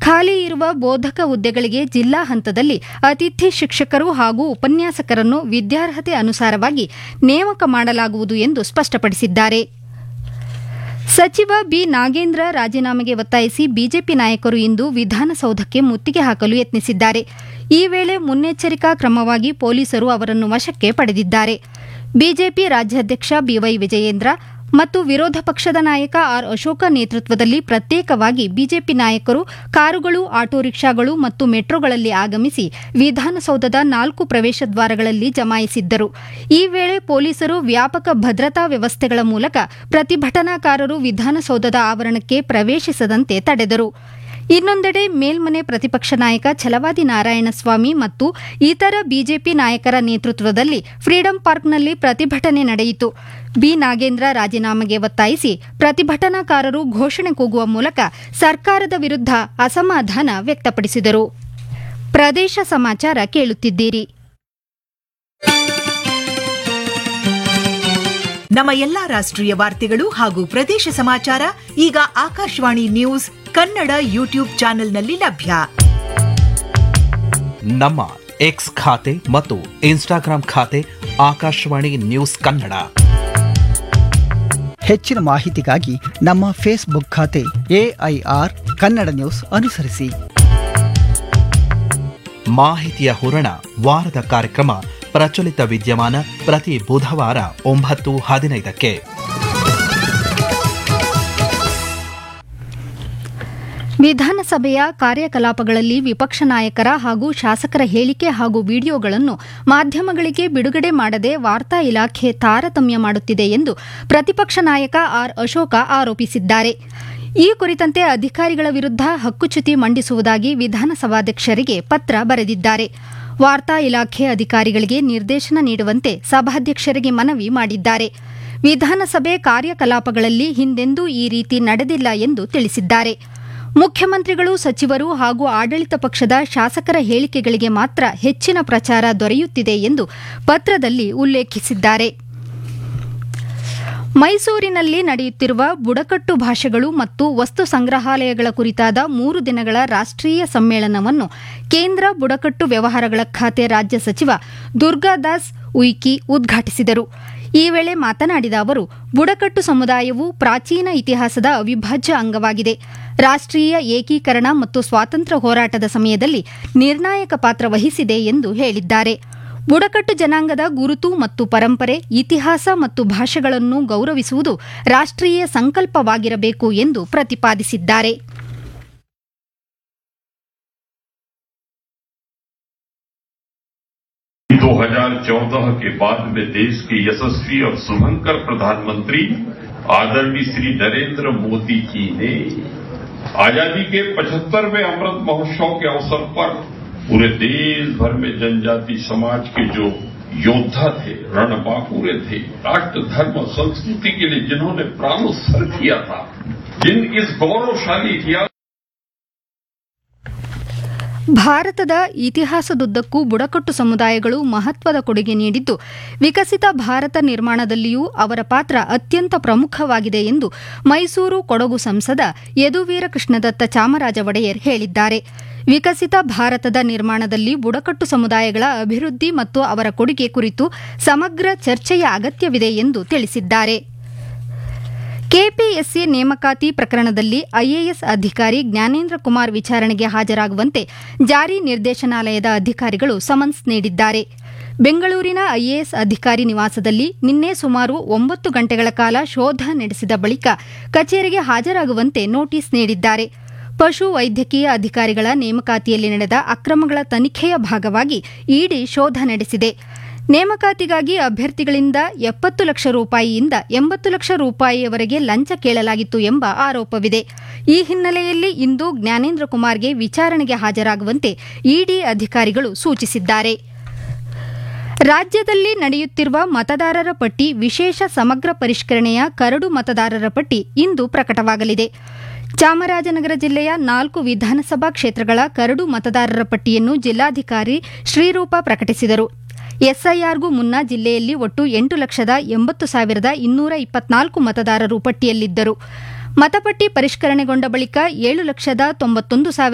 ಖಾಲಿ ಇರುವ ಬೋಧಕ ಹುದ್ದೆಗಳಿಗೆ ಜಿಲ್ಲಾ ಹಂತದಲ್ಲಿ ಅತಿಥಿ ಶಿಕ್ಷಕರು ಹಾಗೂ ಉಪನ್ಯಾಸಕರನ್ನು ವಿದ್ಯಾರ್ಹತೆ ಅನುಸಾರವಾಗಿ ನೇಮಕ ಮಾಡಲಾಗುವುದು ಎಂದು ಸ್ಪಷ್ಟಪಡಿಸಿದ್ದಾರೆ ಸಚಿವ ಬಿ ನಾಗೇಂದ್ರ ರಾಜೀನಾಮೆಗೆ ಒತ್ತಾಯಿಸಿ ಬಿಜೆಪಿ ನಾಯಕರು ಇಂದು ವಿಧಾನಸೌಧಕ್ಕೆ ಮುತ್ತಿಗೆ ಹಾಕಲು ಯತ್ನಿಸಿದ್ದಾರೆ ಈ ವೇಳೆ ಮುನ್ನೆಚ್ಚರಿಕಾ ಕ್ರಮವಾಗಿ ಪೊಲೀಸರು ಅವರನ್ನು ವಶಕ್ಕೆ ಪಡೆದಿದ್ದಾರೆ ಬಿಜೆಪಿ ರಾಜ್ಯಾಧ್ಯಕ್ಷ ಬಿವೈ ವಿಜಯೇಂದ್ರ ಮತ್ತು ವಿರೋಧ ಪಕ್ಷದ ನಾಯಕ ಆರ್ ಅಶೋಕ ನೇತೃತ್ವದಲ್ಲಿ ಪ್ರತ್ಯೇಕವಾಗಿ ಬಿಜೆಪಿ ನಾಯಕರು ಕಾರುಗಳು ಆಟೋ ರಿಕ್ಷಾಗಳು ಮತ್ತು ಮೆಟ್ರೋಗಳಲ್ಲಿ ಆಗಮಿಸಿ ವಿಧಾನಸೌಧದ ನಾಲ್ಕು ಪ್ರವೇಶ ದ್ವಾರಗಳಲ್ಲಿ ಜಮಾಯಿಸಿದ್ದರು ಈ ವೇಳೆ ಪೊಲೀಸರು ವ್ಯಾಪಕ ಭದ್ರತಾ ವ್ಯವಸ್ಥೆಗಳ ಮೂಲಕ ಪ್ರತಿಭಟನಾಕಾರರು ವಿಧಾನಸೌಧದ ಆವರಣಕ್ಕೆ ಪ್ರವೇಶಿಸದಂತೆ ತಡೆದರು ಇನ್ನೊಂದೆಡೆ ಮೇಲ್ಮನೆ ಪ್ರತಿಪಕ್ಷ ನಾಯಕ ಛಲವಾದಿ ನಾರಾಯಣಸ್ವಾಮಿ ಮತ್ತು ಇತರ ಬಿಜೆಪಿ ನಾಯಕರ ನೇತೃತ್ವದಲ್ಲಿ ಫ್ರೀಡಂ ಪಾರ್ಕ್ನಲ್ಲಿ ಪ್ರತಿಭಟನೆ ನಡೆಯಿತು ಬಿ ನಾಗೇಂದ್ರ ರಾಜೀನಾಮೆಗೆ ಒತ್ತಾಯಿಸಿ ಪ್ರತಿಭಟನಾಕಾರರು ಘೋಷಣೆ ಕೂಗುವ ಮೂಲಕ ಸರ್ಕಾರದ ವಿರುದ್ಧ ಅಸಮಾಧಾನ ವ್ಯಕ್ತಪಡಿಸಿದರು ಪ್ರದೇಶ ಸಮಾಚಾರ ಕೇಳುತ್ತಿದ್ದೀರಿ ನಮ್ಮ ಎಲ್ಲಾ ರಾಷ್ಟ್ರೀಯ ವಾರ್ತೆಗಳು ಹಾಗೂ ಪ್ರದೇಶ ಸಮಾಚಾರ ಈಗ ಆಕಾಶವಾಣಿ ನ್ಯೂಸ್ ಕನ್ನಡ ಯೂಟ್ಯೂಬ್ ಚಾನೆಲ್ನಲ್ಲಿ ಲಭ್ಯ ನಮ್ಮ ಎಕ್ಸ್ ಖಾತೆ ಮತ್ತು ಇನ್ಸ್ಟಾಗ್ರಾಂ ಖಾತೆ ಆಕಾಶವಾಣಿ ನ್ಯೂಸ್ ಕನ್ನಡ ಹೆಚ್ಚಿನ ಮಾಹಿತಿಗಾಗಿ ನಮ್ಮ ಫೇಸ್ಬುಕ್ ಖಾತೆ ಎಐಆರ್ ಕನ್ನಡ ನ್ಯೂಸ್ ಅನುಸರಿಸಿ ಮಾಹಿತಿಯ ಹೂರಣ ವಾರದ ಕಾರ್ಯಕ್ರಮ ಪ್ರಚಲಿತ ವಿದ್ಯಮಾನ ಪ್ರತಿ ಬುಧವಾರ ಒಂಬತ್ತು ಹದಿನೈದಕ್ಕೆ ವಿಧಾನಸಭೆಯ ಕಾರ್ಯಕಲಾಪಗಳಲ್ಲಿ ವಿಪಕ್ಷ ನಾಯಕರ ಹಾಗೂ ಶಾಸಕರ ಹೇಳಿಕೆ ಹಾಗೂ ವಿಡಿಯೋಗಳನ್ನು ಮಾಧ್ಯಮಗಳಿಗೆ ಬಿಡುಗಡೆ ಮಾಡದೆ ವಾರ್ತಾ ಇಲಾಖೆ ತಾರತಮ್ಯ ಮಾಡುತ್ತಿದೆ ಎಂದು ಪ್ರತಿಪಕ್ಷ ನಾಯಕ ಆರ್ ಅಶೋಕ ಆರೋಪಿಸಿದ್ದಾರೆ ಈ ಕುರಿತಂತೆ ಅಧಿಕಾರಿಗಳ ವಿರುದ್ಧ ಹಕ್ಕುಚ್ಯುತಿ ಮಂಡಿಸುವುದಾಗಿ ವಿಧಾನಸಭಾಧ್ಯಕ್ಷರಿಗೆ ಪತ್ರ ಬರೆದಿದ್ದಾರೆ ವಾರ್ತಾ ಇಲಾಖೆ ಅಧಿಕಾರಿಗಳಿಗೆ ನಿರ್ದೇಶನ ನೀಡುವಂತೆ ಸಭಾಧ್ಯಕ್ಷರಿಗೆ ಮನವಿ ಮಾಡಿದ್ದಾರೆ ವಿಧಾನಸಭೆ ಕಾರ್ಯಕಲಾಪಗಳಲ್ಲಿ ಹಿಂದೆಂದೂ ಈ ರೀತಿ ನಡೆದಿಲ್ಲ ಎಂದು ತಿಳಿಸಿದ್ದಾರೆ ಮುಖ್ಯಮಂತ್ರಿಗಳು ಸಚಿವರು ಹಾಗೂ ಆಡಳಿತ ಪಕ್ಷದ ಶಾಸಕರ ಹೇಳಿಕೆಗಳಿಗೆ ಮಾತ್ರ ಹೆಚ್ಚಿನ ಪ್ರಚಾರ ದೊರೆಯುತ್ತಿದೆ ಎಂದು ಪತ್ರದಲ್ಲಿ ಉಲ್ಲೇಖಿಸಿದ್ದಾರೆ ಮೈಸೂರಿನಲ್ಲಿ ನಡೆಯುತ್ತಿರುವ ಬುಡಕಟ್ಟು ಭಾಷೆಗಳು ಮತ್ತು ವಸ್ತು ಸಂಗ್ರಹಾಲಯಗಳ ಕುರಿತಾದ ಮೂರು ದಿನಗಳ ರಾಷ್ಟ್ರೀಯ ಸಮ್ಮೇಳನವನ್ನು ಕೇಂದ್ರ ಬುಡಕಟ್ಟು ವ್ಯವಹಾರಗಳ ಖಾತೆ ರಾಜ್ಯ ಸಚಿವ ದುರ್ಗಾದಾಸ್ ಉಯಿಕಿ ಉದ್ಘಾಟಿಸಿದರು ಈ ವೇಳೆ ಮಾತನಾಡಿದ ಅವರು ಬುಡಕಟ್ಟು ಸಮುದಾಯವು ಪ್ರಾಚೀನ ಇತಿಹಾಸದ ಅವಿಭಾಜ್ಯ ಅಂಗವಾಗಿದೆ ರಾಷ್ಟ್ರೀಯ ಏಕೀಕರಣ ಮತ್ತು ಸ್ವಾತಂತ್ರ್ಯ ಹೋರಾಟದ ಸಮಯದಲ್ಲಿ ನಿರ್ಣಾಯಕ ಪಾತ್ರ ವಹಿಸಿದೆ ಎಂದು ಹೇಳಿದ್ದಾರೆ ಬುಡಕಟ್ಟು ಜನಾಂಗದ ಗುರುತು ಮತ್ತು ಪರಂಪರೆ ಇತಿಹಾಸ ಮತ್ತು ಭಾಷೆಗಳನ್ನು ಗೌರವಿಸುವುದು ರಾಷ್ಟ್ರೀಯ ಸಂಕಲ್ಪವಾಗಿರಬೇಕು ಎಂದು ಪ್ರತಿಪಾದಿಸಿದ್ದಾರೆ दो हजार चौदह के बाद में देश के यशस्वी और शुभंकर प्रधानमंत्री आदरणीय श्री नरेंद्र मोदी जी ने आजादी के पचहत्तरवें अमृत महोत्सव के अवसर पर पूरे देश भर में जनजाति समाज के जो योद्धा थे रणबांकुरे थे राष्ट्र धर्म और संस्कृति के लिए जिन्होंने प्राणोत्सर्ग किया था जिन इस गौरवशाली इतिहास ಭಾರತದ ಇತಿಹಾಸದುದ್ದಕ್ಕೂ ಬುಡಕಟ್ಟು ಸಮುದಾಯಗಳು ಮಹತ್ವದ ಕೊಡುಗೆ ನೀಡಿದ್ದು ವಿಕಸಿತ ಭಾರತ ನಿರ್ಮಾಣದಲ್ಲಿಯೂ ಅವರ ಪಾತ್ರ ಅತ್ಯಂತ ಪ್ರಮುಖವಾಗಿದೆ ಎಂದು ಮೈಸೂರು ಕೊಡಗು ಸಂಸದ ಯದುವೀರ ಕೃಷ್ಣದತ್ತ ಚಾಮರಾಜ ಒಡೆಯರ್ ಹೇಳಿದ್ದಾರೆ ವಿಕಸಿತ ಭಾರತದ ನಿರ್ಮಾಣದಲ್ಲಿ ಬುಡಕಟ್ಟು ಸಮುದಾಯಗಳ ಅಭಿವೃದ್ಧಿ ಮತ್ತು ಅವರ ಕೊಡುಗೆ ಕುರಿತು ಸಮಗ್ರ ಚರ್ಚೆಯ ಅಗತ್ಯವಿದೆ ಎಂದು ತಿಳಿಸಿದ್ದಾರೆ ಕೆಪಿಎಸ್ಸಿ ನೇಮಕಾತಿ ಪ್ರಕರಣದಲ್ಲಿ ಐಎಎಸ್ ಅಧಿಕಾರಿ ಜ್ಞಾನೇಂದ್ರ ಕುಮಾರ್ ವಿಚಾರಣೆಗೆ ಹಾಜರಾಗುವಂತೆ ಜಾರಿ ನಿರ್ದೇಶನಾಲಯದ ಅಧಿಕಾರಿಗಳು ಸಮನ್ಸ್ ನೀಡಿದ್ದಾರೆ ಬೆಂಗಳೂರಿನ ಐಎಎಸ್ ಅಧಿಕಾರಿ ನಿವಾಸದಲ್ಲಿ ನಿನ್ನೆ ಸುಮಾರು ಒಂಬತ್ತು ಗಂಟೆಗಳ ಕಾಲ ಶೋಧ ನಡೆಸಿದ ಬಳಿಕ ಕಚೇರಿಗೆ ಹಾಜರಾಗುವಂತೆ ನೋಟಿಸ್ ನೀಡಿದ್ದಾರೆ ಪಶು ವೈದ್ಯಕೀಯ ಅಧಿಕಾರಿಗಳ ನೇಮಕಾತಿಯಲ್ಲಿ ನಡೆದ ಅಕ್ರಮಗಳ ತನಿಖೆಯ ಭಾಗವಾಗಿ ಇಡಿ ಶೋಧ ನಡೆಸಿದೆ ನೇಮಕಾತಿಗಾಗಿ ಅಭ್ಯರ್ಥಿಗಳಿಂದ ಎಪ್ಪತ್ತು ಲಕ್ಷ ರೂಪಾಯಿಯಿಂದ ಎಂಬತ್ತು ಲಕ್ಷ ರೂಪಾಯಿಯವರೆಗೆ ಲಂಚ ಕೇಳಲಾಗಿತ್ತು ಎಂಬ ಆರೋಪವಿದೆ ಈ ಹಿನ್ನೆಲೆಯಲ್ಲಿ ಇಂದು ಜ್ಞಾನೇಂದ್ರ ಕುಮಾರ್ಗೆ ವಿಚಾರಣೆಗೆ ಹಾಜರಾಗುವಂತೆ ಇಡಿ ಅಧಿಕಾರಿಗಳು ಸೂಚಿಸಿದ್ದಾರೆ ರಾಜ್ಯದಲ್ಲಿ ನಡೆಯುತ್ತಿರುವ ಮತದಾರರ ಪಟ್ಟಿ ವಿಶೇಷ ಸಮಗ್ರ ಪರಿಷ್ಕರಣೆಯ ಕರಡು ಮತದಾರರ ಪಟ್ಟಿ ಇಂದು ಪ್ರಕಟವಾಗಲಿದೆ ಚಾಮರಾಜನಗರ ಜಿಲ್ಲೆಯ ನಾಲ್ಕು ವಿಧಾನಸಭಾ ಕ್ಷೇತ್ರಗಳ ಕರಡು ಮತದಾರರ ಪಟ್ಟಿಯನ್ನು ಜಿಲ್ಲಾಧಿಕಾರಿ ಶ್ರೀರೂಪ ಪ್ರಕಟಿಸಿದರು ಎಸ್ಐಆರ್ಗೂ ಮುನ್ನ ಜಿಲ್ಲೆಯಲ್ಲಿ ಒಟ್ಟು ಎಂಟು ಲಕ್ಷದ ಎಂಬತ್ತು ಸಾವಿರದ ಇನ್ನೂರ ಇಪ್ಪತ್ನಾಲ್ಕು ಮತದಾರರು ಪಟ್ಟಿಯಲ್ಲಿದ್ದರು ಮತಪಟ್ಟಿ ಪರಿಷ್ಕರಣೆಗೊಂಡ ಬಳಿಕ ಏಳು ಲಕ್ಷದ ತೊಂಬತ್ತೊಂದು ಸಾವಿರ